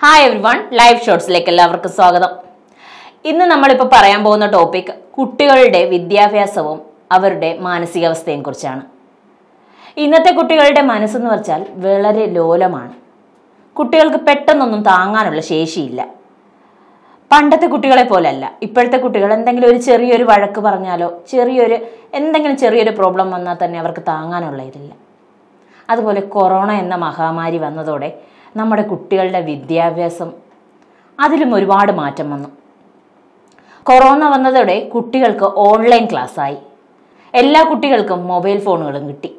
hi everyone live ഷോർട്സിലേക്ക് എല്ലാവർക്കും സ്വാഗതം ഇന്ന് നമ്മളിപ്പോൾ പറയാൻ പോകുന്ന ടോപ്പിക് കുട്ടികളുടെ വിദ്യാഭ്യാസവും അവരുടെ മാനസികാവസ്ഥയും കുറിച്ചാണ് ഇന്നത്തെ കുട്ടികളുടെ മനസ്സെന്ന് വെച്ചാൽ വളരെ ലോലമാണ് കുട്ടികൾക്ക് പെട്ടെന്നൊന്നും താങ്ങാനുള്ള ശേഷിയില്ല പണ്ടത്തെ കുട്ടികളെ പോലല്ല ഇപ്പോഴത്തെ കുട്ടികൾ എന്തെങ്കിലും ഒരു ചെറിയൊരു വഴക്ക് പറഞ്ഞാലോ ചെറിയൊരു എന്തെങ്കിലും ചെറിയൊരു പ്രോബ്ലം വന്നാൽ തന്നെ അവർക്ക് താങ്ങാനുള്ള ഇതില്ല അതുപോലെ കൊറോണ എന്ന മഹാമാരി വന്നതോടെ നമ്മുടെ കുട്ടികളുടെ വിദ്യാഭ്യാസം അതിലും ഒരുപാട് മാറ്റം വന്നു കൊറോണ വന്നതോടെ കുട്ടികൾക്ക് ഓൺലൈൻ ക്ലാസ്സായി എല്ലാ കുട്ടികൾക്കും മൊബൈൽ ഫോണുകളും കിട്ടി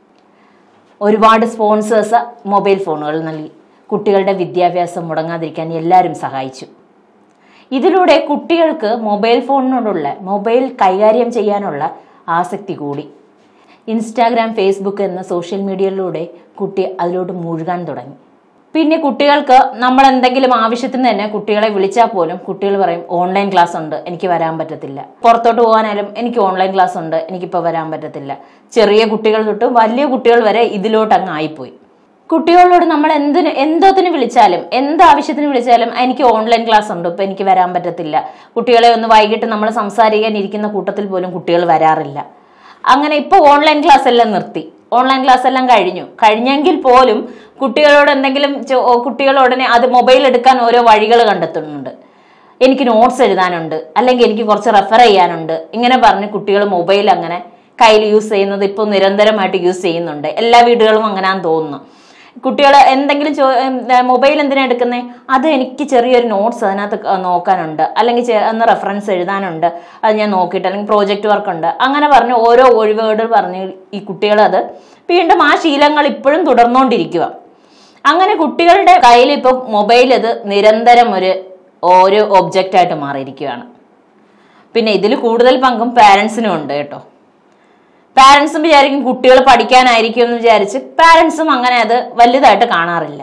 ഒരുപാട് സ്പോൺസേഴ്സ് മൊബൈൽ ഫോണുകൾ നൽകി കുട്ടികളുടെ വിദ്യാഭ്യാസം മുടങ്ങാതിരിക്കാൻ എല്ലാവരും സഹായിച്ചു ഇതിലൂടെ കുട്ടികൾക്ക് മൊബൈൽ ഫോണിനോടുള്ള മൊബൈൽ കൈകാര്യം ചെയ്യാനുള്ള ആസക്തി കൂടി ഇൻസ്റ്റാഗ്രാം ഫേസ്ബുക്ക് എന്ന സോഷ്യൽ മീഡിയയിലൂടെ കുട്ടി അതിലോട്ട് മുഴുകാൻ തുടങ്ങി പിന്നെ കുട്ടികൾക്ക് നമ്മൾ എന്തെങ്കിലും ആവശ്യത്തിന് തന്നെ കുട്ടികളെ വിളിച്ചാൽ പോലും കുട്ടികൾ പറയും ഓൺലൈൻ ക്ലാസ് ഉണ്ട് എനിക്ക് വരാൻ പറ്റത്തില്ല പുറത്തോട്ട് പോകാനായാലും എനിക്ക് ഓൺലൈൻ ക്ലാസ് ഉണ്ട് എനിക്കിപ്പോൾ വരാൻ പറ്റത്തില്ല ചെറിയ കുട്ടികൾ തൊട്ട് വലിയ കുട്ടികൾ വരെ ഇതിലോട്ട് അങ്ങ് ആയിപ്പോയി കുട്ടികളോട് നമ്മൾ എന്തിന് എന്തോത്തിന് വിളിച്ചാലും എന്ത് ആവശ്യത്തിന് വിളിച്ചാലും എനിക്ക് ഓൺലൈൻ ക്ലാസ് ഉണ്ട് ഇപ്പൊ എനിക്ക് വരാൻ പറ്റത്തില്ല കുട്ടികളെ ഒന്ന് വൈകിട്ട് നമ്മൾ സംസാരിക്കാൻ ഇരിക്കുന്ന കൂട്ടത്തിൽ പോലും കുട്ടികൾ വരാറില്ല അങ്ങനെ ഇപ്പോൾ ഓൺലൈൻ ക്ലാസ് എല്ലാം നിർത്തി ഓൺലൈൻ ക്ലാസ് എല്ലാം കഴിഞ്ഞു കഴിഞ്ഞെങ്കിൽ പോലും കുട്ടികളോട് എന്തെങ്കിലും ചോ- കുട്ടികൾ ഉടനെ അത് മൊബൈൽ എടുക്കാൻ ഓരോ വഴികൾ കണ്ടെത്തുന്നുണ്ട് എനിക്ക് നോട്ട്സ് എഴുതാനുണ്ട് അല്ലെങ്കിൽ എനിക്ക് കുറച്ച് റെഫർ ചെയ്യാനുണ്ട് ഇങ്ങനെ പറഞ്ഞ് കുട്ടികൾ മൊബൈൽ അങ്ങനെ കയ്യിൽ യൂസ് ചെയ്യുന്നത് ഇപ്പോൾ നിരന്തരമായിട്ട് യൂസ് ചെയ്യുന്നുണ്ട് എല്ലാ വീടുകളും അങ്ങനെയാന്ന് തോന്നുന്നു കുട്ടികൾ എന്തെങ്കിലും ചോ മൊബൈൽ എന്തിനാ എടുക്കുന്നത് അത് എനിക്ക് ചെറിയൊരു നോട്ട്സ് അതിനകത്ത് ക- നോക്കാനുണ്ട് അല്ലെങ്കിൽ ചെ- ഒന്ന് റെഫറൻസ് എഴുതാനുണ്ട് അത് ഞാൻ നോക്കിയിട്ട് അല്ലെങ്കിൽ പ്രോജക്റ്റ് വർക്ക് ഉണ്ട് അങ്ങനെ പറഞ്ഞ് ഓരോ ഒഴിവുകൾ പറഞ്ഞ് ഈ കുട്ടികൾ അത് വീണ്ടും ആ ശീലങ്ങൾ ഇപ്പോഴും തുടർന്നുകൊണ്ടിരിക്കുക അങ്ങനെ കുട്ടികളുടെ കയ്യിൽ ഇപ്പോൾ മൊബൈൽ ഇത് നിരന്തരം ഒരു ഒരു ഒബ്ജക്റ്റ് ആയിട്ട് മാറിയിരിക്കുകയാണ് പിന്നെ ഇതിൽ കൂടുതൽ പങ്കും പാരൻസിനും ഉണ്ട് കേട്ടോ പാരൻസും വിചാരിക്കും കുട്ടികൾ പഠിക്കാനായിരിക്കും എന്ന് വിചാരിച്ച് പാരൻസും അങ്ങനെ അത് വലുതായിട്ട് കാണാറില്ല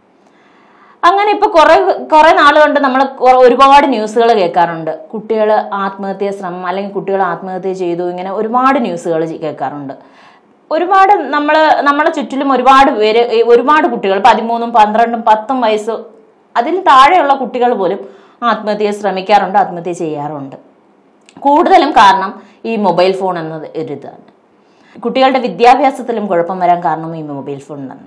അങ്ങനെ ഇപ്പൊ കുറെ കുറെ നാൾ കൊണ്ട് നമ്മൾ ഒരുപാട് ന്യൂസുകൾ കേൾക്കാറുണ്ട് കുട്ടികൾ ആത്മഹത്യ ശ്രമം അല്ലെങ്കിൽ കുട്ടികൾ ആത്മഹത്യ ചെയ്തു ഇങ്ങനെ ഒരുപാട് ന്യൂസുകൾ കേൾക്കാറുണ്ട് ഒരുപാട് നമ്മൾ നമ്മളെ ചുറ്റിലും ഒരുപാട് പേര് ഈ ഒരുപാട് കുട്ടികൾ പതിമൂന്നും പന്ത്രണ്ടും പത്തും വയസ്സ് അതിൽ താഴെയുള്ള കുട്ടികൾ പോലും ആത്മഹത്യ ശ്രമിക്കാറുണ്ട് ആത്മഹത്യ ചെയ്യാറുണ്ട് കൂടുതലും കാരണം ഈ മൊബൈൽ ഫോൺ എന്നത് ഒരു ഇതാണ് കുട്ടികളുടെ വിദ്യാഭ്യാസത്തിലും കുഴപ്പം വരാൻ കാരണം ഈ മൊബൈൽ ഫോൺ തന്നെ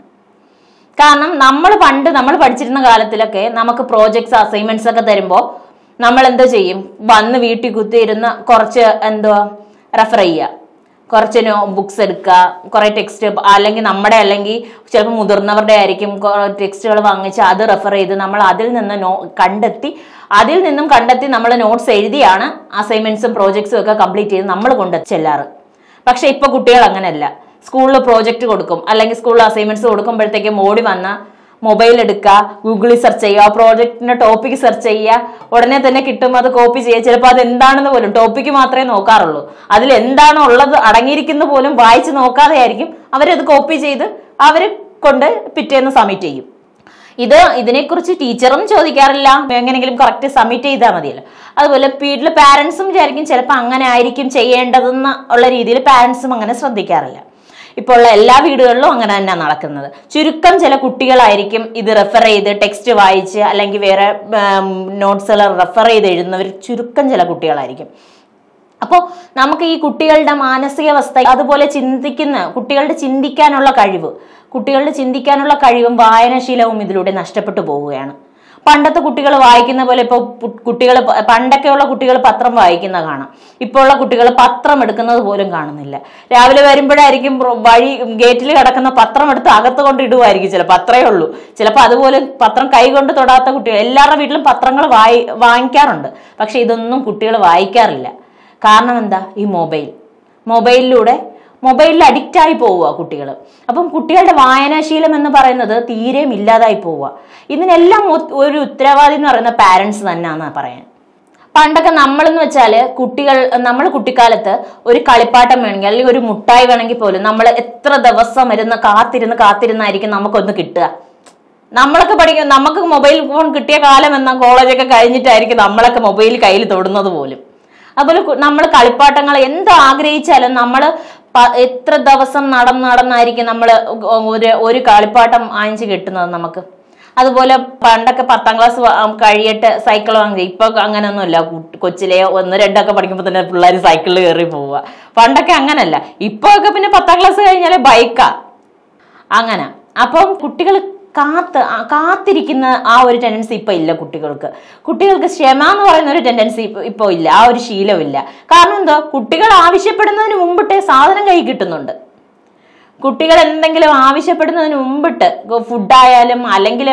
കാരണം നമ്മൾ പണ്ട് നമ്മൾ പഠിച്ചിരുന്ന കാലത്തിലൊക്കെ നമുക്ക് പ്രോജക്ട്സ് അസൈൻമെന്റ്സ് ഒക്കെ തരുമ്പോൾ നമ്മൾ എന്താ ചെയ്യും വന്ന് വീട്ടിൽ കുത്തിയിരുന്ന് കുറച്ച് എന്തുവാ റെഫർ ചെയ്യുക കുറച്ച് ബുക്സ് എടുക്കുക കുറെ ടെക്സ്റ്റ് അല്ലെങ്കിൽ നമ്മുടെ അല്ലെങ്കിൽ ചിലപ്പോൾ മുതിർന്നവരുടെ ആയിരിക്കും ടെക്സ്റ്റുകൾ വാങ്ങിച്ച് അത് റെഫർ ചെയ്ത് നമ്മൾ അതിൽ നിന്ന് നോ കണ്ടെത്തി അതിൽ നിന്നും കണ്ടെത്തി നമ്മൾ നോട്ട്സ് എഴുതിയാണ് അസൈൻമെന്റ്സും പ്രോജക്ട്സും ഒക്കെ കംപ്ലീറ്റ് ചെയ്ത് നമ്മൾ കൊണ്ട് ചെല്ലാറ് പക്ഷെ ഇപ്പൊ കുട്ടികൾ അങ്ങനെയല്ല സ്കൂളിൽ പ്രോജക്റ്റ് കൊടുക്കും അല്ലെങ്കിൽ സ്കൂളിൽ അസൈൻമെന്റ്സ് കൊടുക്കുമ്പോഴത്തേക്കും ഓടി വന്ന മൊബൈൽ എടുക്കുക ഗൂഗിളിൽ സെർച്ച് ചെയ്യുക പ്രോജക്റ്റിന്റെ ടോപ്പിക് സെർച്ച് ചെയ്യുക ഉടനെ തന്നെ കിട്ടും അത് കോപ്പി ചെയ്യുക ചിലപ്പോൾ അത് എന്താണെന്ന് പോലും ടോപ്പിക്ക് മാത്രമേ നോക്കാറുള്ളൂ അതിൽ എന്താണ് ഉള്ളത് അടങ്ങിയിരിക്കുന്ന പോലും വായിച്ച് നോക്കാതെ ആയിരിക്കും അവരത് കോപ്പി ചെയ്ത് അവർ കൊണ്ട് പിറ്റേന്ന് സബ്മിറ്റ് ചെയ്യും ഇത് ഇതിനെക്കുറിച്ച് ടീച്ചറും ചോദിക്കാറില്ല എങ്ങനെയെങ്കിലും കറക്റ്റ് സബ്മിറ്റ് ചെയ്താൽ മതിയല്ലോ അതുപോലെ വീട്ടിൽ പാരൻസും വിചാരിക്കും ചിലപ്പോൾ അങ്ങനെ ആയിരിക്കും ചെയ്യേണ്ടതെന്ന് ഉള്ള രീതിയിൽ പാരൻസും അങ്ങനെ ശ്രദ്ധിക്കാറില്ല ഇപ്പോൾ ഉള്ള എല്ലാ വീടുകളിലും അങ്ങനെ തന്നെ നടക്കുന്നത് ചുരുക്കം ചില കുട്ടികളായിരിക്കും ഇത് റെഫർ ചെയ്ത് ടെക്സ്റ്റ് വായിച്ച് അല്ലെങ്കിൽ വേറെ നോട്ട്സുകൾ റെഫർ ചെയ്ത് എഴുതുന്നവർ ചുരുക്കം ചില കുട്ടികളായിരിക്കും അപ്പോൾ നമുക്ക് ഈ കുട്ടികളുടെ മാനസികാവസ്ഥ അതുപോലെ ചിന്തിക്കുന്ന കുട്ടികളുടെ ചിന്തിക്കാനുള്ള കഴിവ് കുട്ടികളുടെ ചിന്തിക്കാനുള്ള കഴിവും വായനാശീലവും ഇതിലൂടെ നഷ്ടപ്പെട്ടു പോവുകയാണ് പണ്ടത്തെ കുട്ടികൾ വായിക്കുന്ന പോലെ ഇപ്പോൾ കുട്ടികൾ പണ്ടൊക്കെയുള്ള കുട്ടികൾ പത്രം വായിക്കുന്ന കാണാം ഇപ്പോൾ ഉള്ള കുട്ടികൾ പത്രം എടുക്കുന്നത് പോലും കാണുന്നില്ല രാവിലെ വരുമ്പോഴായിരിക്കും റോ- വഴി ഗേറ്റിൽ കിടക്കുന്ന പത്രം എടുത്ത് അകത്ത് കൊണ്ട് ഇടുമായിരിക്കും ചിലപ്പോൾ അത്രയേ ഉള്ളൂ ചിലപ്പോൾ അതുപോലെ പത്രം കൈ കൊണ്ട് തൊടാത്ത കുട്ടികൾ എല്ലാവരുടെ വീട്ടിലും പത്രങ്ങൾ വായി വാങ്ങിക്കാറുണ്ട് പക്ഷെ ഇതൊന്നും കുട്ടികൾ വായിക്കാറില്ല കാരണം എന്താ ഈ മൊബൈൽ മൊബൈലിലൂടെ മൊബൈലിൽ അഡിക്റ്റ് ആയി പോവുക കുട്ടികൾ അപ്പം കുട്ടികളുടെ വായനാശീലം എന്ന് പറയുന്നത് തീരെയും ഇല്ലാതായി പോവുക ഇതിനെല്ലാം ഒ- ഒരു ഉത്തരവാദി എന്ന് പറയുന്ന പാരൻസ് തന്നെയാണെന്ന് പറയാൻ പണ്ടൊക്കെ നമ്മളെന്ന് വെച്ചാല് കുട്ടികൾ നമ്മൾ കുട്ടിക്കാലത്ത് ഒരു കളിപ്പാട്ടം വേണമെങ്കിൽ അല്ലെങ്കിൽ ഒരു മുട്ടായി വേണമെങ്കിൽ പോലും നമ്മൾ എത്ര ദിവസം ഇരുന്ന് കാത്തിരുന്ന് കാത്തിരുന്നായിരിക്കും നമുക്കൊന്ന് കിട്ടുക നമ്മളൊക്കെ പഠിക്കും നമുക്ക് മൊബൈൽ ഫോൺ കിട്ടിയ കാലം എന്ന കോളേജൊക്കെ കഴിഞ്ഞിട്ടായിരിക്കും നമ്മളൊക്കെ മൊബൈൽ കയ്യിൽ തൊടുന്നത് പോലും അതുപോലെ നമ്മൾ കളിപ്പാട്ടങ്ങൾ എന്ത് ആഗ്രഹിച്ചാലും നമ്മൾ എത്ര ദിവസം നടന്ന് നടന്നായിരിക്കും നമ്മൾ ഒരു ഒരു കളിപ്പാട്ടം വാങ്ങിച്ച് കിട്ടുന്നത് നമുക്ക് അതുപോലെ പണ്ടൊക്കെ പത്താം ക്ലാസ് കഴിയട്ട് സൈക്കിൾ വാങ്ങി ഇപ്പൊ അങ്ങനെയൊന്നുമില്ല കു- കൊച്ചിലെ ഒന്ന് രണ്ടൊക്കെ പഠിക്കുമ്പോൾ തന്നെ പിള്ളേർ സൈക്കിളിൽ കയറി പോവുക പണ്ടൊക്കെ അങ്ങനല്ല ഇപ്പൊ ഒക്കെ പിന്നെ പത്താം ക്ലാസ് കഴിഞ്ഞാല് ബൈക്കാ അങ്ങനെ അപ്പം കുട്ടികൾ കാത്ത് ആ കാത്തിരിക്കുന്ന ആ ഒരു ടെൻഡൻസി ഇപ്പൊ ഇല്ല കുട്ടികൾക്ക് കുട്ടികൾക്ക് ക്ഷമ എന്ന് പറയുന്ന ഒരു ടെൻഡൻസി ഇപ്പൊ ഇല്ല ആ ഒരു ശീലമില്ല കാരണം എന്താ കുട്ടികൾ ആവശ്യപ്പെടുന്നതിന് മുമ്പിട്ടേ സാധനം കൈ കിട്ടുന്നുണ്ട് കുട്ടികൾ എന്തെങ്കിലും ആവശ്യപ്പെടുന്നതിന് മുമ്പിട്ട് ഫുഡായാലും അല്ലെങ്കിൽ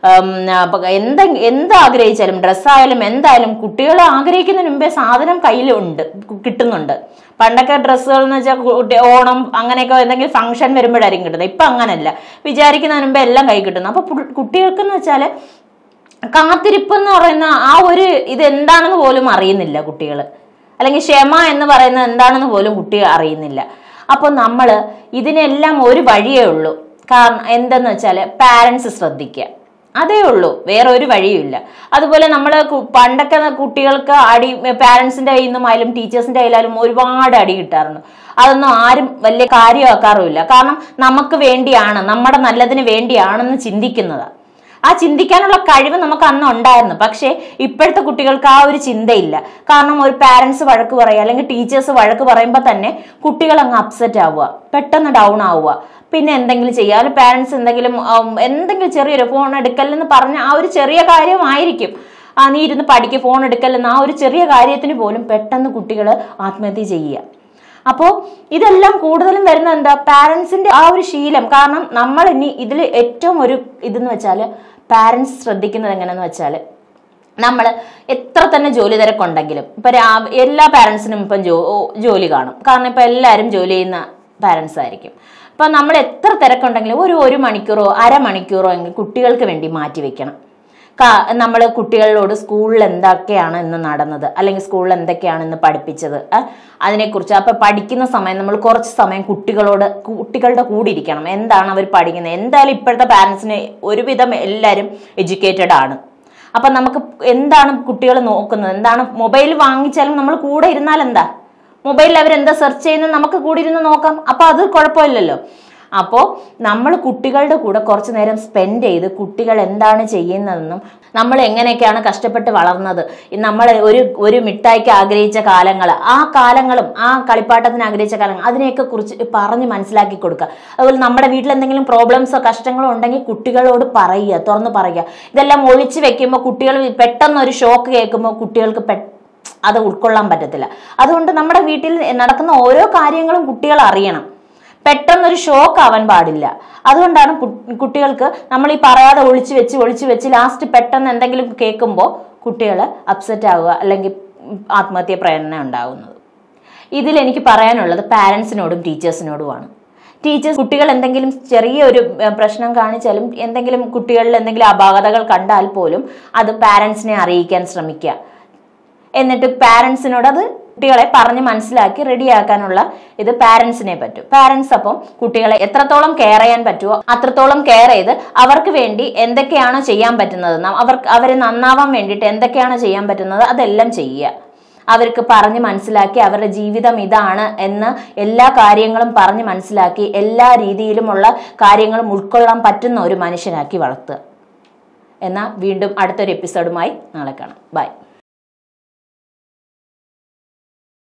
എന്ത എന്ത് ആഗ്രഹിച്ചാലും ഡ്രസ്സായാലും എന്തായാലും കുട്ടികൾ ആഗ്രഹിക്കുന്നതിന് മുമ്പേ സാധനം കയ്യിലുണ്ട് കിട്ടുന്നുണ്ട് പണ്ടൊക്കെ ഡ്രസ്സുകൾ എന്ന് വെച്ചാൽ കുട്ടി ഓണം അങ്ങനെയൊക്കെ എന്തെങ്കിലും ഫംഗ്ഷൻ വരുമ്പോഴായിരിക്കും കിട്ടുന്നത് ഇപ്പൊ അങ്ങനല്ല വിചാരിക്കുന്നതിന് മുമ്പേ എല്ലാം കൈ കിട്ടുന്നു അപ്പൊ പു- കുട്ടികൾക്കെന്ന് വെച്ചാല് കാത്തിരിപ്പ് എന്ന് പറയുന്ന ആ ഒരു ഇത് എന്താണെന്ന് പോലും അറിയുന്നില്ല കുട്ടികൾ അല്ലെങ്കിൽ ക്ഷമ എന്ന് പറയുന്നത് എന്താണെന്ന് പോലും കുട്ടി അറിയുന്നില്ല അപ്പോൾ നമ്മൾ ഇതിനെല്ലാം ഒരു വഴിയേ ഉള്ളൂ കാരണം എന്തെന്ന് വെച്ചാൽ പാരൻസ് ശ്രദ്ധിക്കുക അതേ ഉള്ളൂ വേറെ ഒരു വഴിയുമില്ല അതുപോലെ നമ്മൾ പണ്ടൊക്കെ കുട്ടികൾക്ക് അടി പാരൻസിന്റെ കയ്യിൽ നിന്നും ആയാലും ടീച്ചേഴ്സിന്റെ കയ്യിലായാലും ഒരുപാട് അടി കിട്ടാറുണ്ട് അതൊന്നും ആരും വലിയ കാര്യമാക്കാറുമില്ല കാരണം നമുക്ക് വേണ്ടിയാണ് നമ്മുടെ നല്ലതിന് വേണ്ടിയാണെന്ന് ചിന്തിക്കുന്നതാണ് ആ ചിന്തിക്കാനുള്ള കഴിവ് നമുക്ക് അന്ന് ഉണ്ടായിരുന്നു പക്ഷേ ഇപ്പോഴത്തെ കുട്ടികൾക്ക് ആ ഒരു ചിന്തയില്ല കാരണം ഒരു പാരന്റ്സ് വഴക്ക് പറയുക അല്ലെങ്കിൽ ടീച്ചേഴ്സ് വഴക്ക് പറയുമ്പോൾ തന്നെ കുട്ടികൾ അങ്ങ് അപ്സെറ്റ് ആവുക പെട്ടെന്ന് ഡൗൺ ആവുക പിന്നെ എന്തെങ്കിലും ചെയ്യുക അല്ലെങ്കിൽ പാരന്റ്സ് എന്തെങ്കിലും ഉം, എന്തെങ്കിലും ചെറിയൊരു ഫോൺ എടുക്കല്ലെന്ന് പറഞ്ഞ ആ ഒരു ചെറിയ കാര്യമായിരിക്കും ആ നീ ഇരുന്ന് പഠിക്ക് ഫോൺ എടുക്കല്ലെന്ന് ആ ഒരു ചെറിയ കാര്യത്തിന് പോലും പെട്ടെന്ന് കുട്ടികൾ ആത്മഹത്യ ചെയ്യുക അപ്പോൾ ഇതെല്ലാം കൂടുതലും വരുന്നത് എന്താ പാരൻസിന്റെ ആ ഒരു ശീലം കാരണം നമ്മൾ ഇനി ഇതിൽ ഏറ്റവും ഒരു ഇതെന്ന് വെച്ചാൽ പാരൻസ് ശ്രദ്ധിക്കുന്നത് എങ്ങനെയെന്ന് വെച്ചാൽ നമ്മൾ എത്ര തന്നെ ജോലി തിരക്കുണ്ടെങ്കിലും ഇപ്പൊ രാ- എല്ലാ പാരൻസിനും ഇപ്പം ജോ ജോലി കാണും കാരണം ഇപ്പൊ എല്ലാവരും ജോലി ചെയ്യുന്ന പാരൻസ് ആയിരിക്കും അപ്പൊ നമ്മൾ എത്ര തിരക്കുണ്ടെങ്കിലും ഒരു ഒരു മണിക്കൂറോ അരമണിക്കൂറോ എങ്കിലും കുട്ടികൾക്ക് വേണ്ടി മാറ്റി വെക്കണം നമ്മൾ കുട്ടികളോട് സ്കൂളിൽ എന്തൊക്കെയാണ് ഇന്ന് നടന്നത് അല്ലെങ്കിൽ സ്കൂളിൽ എന്തൊക്കെയാണ് ഇന്ന് പഠിപ്പിച്ചത് ആ, അതിനെക്കുറിച്ച് അപ്പൊ പഠിക്കുന്ന സമയം നമ്മൾ കുറച്ച് സമയം കുട്ടികളോട് കുട്ടികളുടെ കൂടെ ഇരിക്കണം എന്താണ് അവർ പഠിക്കുന്നത് എന്തായാലും ഇപ്പോഴത്തെ പാരൻസിന് ഒരുവിധം എല്ലാവരും എഡ്യൂക്കേറ്റഡ് ആണ് അപ്പൊ നമുക്ക് എന്താണ് കുട്ടികൾ നോക്കുന്നത് എന്താണ് മൊബൈൽ വാങ്ങിച്ചാലും നമ്മൾ കൂടെ ഇരുന്നാൽ എന്താ മൊബൈലിൽ അവർ എന്താ സെർച്ച് ചെയ്യുന്നത് നമുക്ക് കൂടി ഇരുന്ന് നോക്കാം അപ്പൊ അത് കുഴപ്പമില്ലല്ലോ അപ്പോൾ നമ്മൾ കുട്ടികളുടെ കൂടെ കുറച്ച് നേരം സ്പെൻഡ് ചെയ്ത് കുട്ടികൾ എന്താണ് ചെയ്യുന്നതെന്നും നമ്മൾ എങ്ങനെയൊക്കെയാണ് കഷ്ടപ്പെട്ട് വളർന്നത് ഈ നമ്മൾ ഒരു ഒരു മിഠായിക്ക് ആഗ്രഹിച്ച കാലങ്ങൾ ആ കാലങ്ങളും ആ കളിപ്പാട്ടത്തിന് ആഗ്രഹിച്ച കാലങ്ങൾ അതിനെയൊക്കെ കുറിച്ച് പറഞ്ഞ് മനസ്സിലാക്കി കൊടുക്കുക അതുപോലെ നമ്മുടെ വീട്ടിൽ എന്തെങ്കിലും പ്രോബ്ലംസോ കഷ്ടങ്ങളോ ഉണ്ടെങ്കിൽ കുട്ടികളോട് പറയുക തുറന്ന് പറയുക ഇതെല്ലാം ഒളിച്ചു വെക്കുമ്പോൾ കുട്ടികൾ പെട്ടെന്ന് ഒരു ഷോക്ക് കേൾക്കുമ്പോൾ കുട്ടികൾക്ക് പെട്ടെന്ന് അത് ഉൾക്കൊള്ളാൻ പറ്റത്തില്ല അതുകൊണ്ട് നമ്മുടെ വീട്ടിൽ നടക്കുന്ന ഓരോ കാര്യങ്ങളും കുട്ടികൾ അറിയണം പെട്ടെന്നൊരു ഷോക്ക് ആവാൻ പാടില്ല അതുകൊണ്ടാണ് കു- കുട്ടികൾക്ക് നമ്മൾ ഈ പറയാതെ ഒളിച്ചു വെച്ച് ഒളിച്ചു വെച്ച് ലാസ്റ്റ് പെട്ടെന്ന് എന്തെങ്കിലും കേൾക്കുമ്പോൾ കുട്ടികൾ അപ്സെറ്റ് ആവുക അല്ലെങ്കിൽ ആത്മഹത്യ പ്രേരണ ഉണ്ടാകുന്നത് ഇതിൽ എനിക്ക് പറയാനുള്ളത് പാരൻസിനോടും ടീച്ചേഴ്സിനോടുമാണ് ടീച്ചേഴ്സ് കുട്ടികൾ എന്തെങ്കിലും ചെറിയൊരു ഏഹ്, പ്രശ്നം കാണിച്ചാലും എന്തെങ്കിലും കുട്ടികളിൽ എന്തെങ്കിലും അപാകതകൾ കണ്ടാൽ പോലും അത് പാരൻസിനെ അറിയിക്കാൻ ശ്രമിക്കുക എന്നിട്ട് പാരൻസിനോട് അത് കുട്ടികളെ പറഞ്ഞ് മനസ്സിലാക്കി റെഡിയാക്കാനുള്ള ഇത് പാരൻസിനെ പറ്റും പാരൻസ് അപ്പം കുട്ടികളെ എത്രത്തോളം കെയർ ചെയ്യാൻ പറ്റുമോ അത്രത്തോളം കെയർ ചെയ്ത് അവർക്ക് വേണ്ടി എന്തൊക്കെയാണോ ചെയ്യാൻ പറ്റുന്നത് ന- അവർക്ക് അവർ നന്നാവാൻ വേണ്ടിയിട്ട് എന്തൊക്കെയാണോ ചെയ്യാൻ പറ്റുന്നത് അതെല്ലാം ചെയ്യുക അവർക്ക് പറഞ്ഞ് മനസ്സിലാക്കി അവരുടെ ജീവിതം ഇതാണ് എന്ന് എല്ലാ കാര്യങ്ങളും പറഞ്ഞ് മനസ്സിലാക്കി എല്ലാ രീതിയിലുമുള്ള കാര്യങ്ങളും ഉൾക്കൊള്ളാൻ പറ്റുന്ന ഒരു മനുഷ്യനാക്കി വളർത്തുക എന്നാൽ വീണ്ടും അടുത്തൊരു എപ്പിസോഡുമായി നാളെ കാണാം ബൈ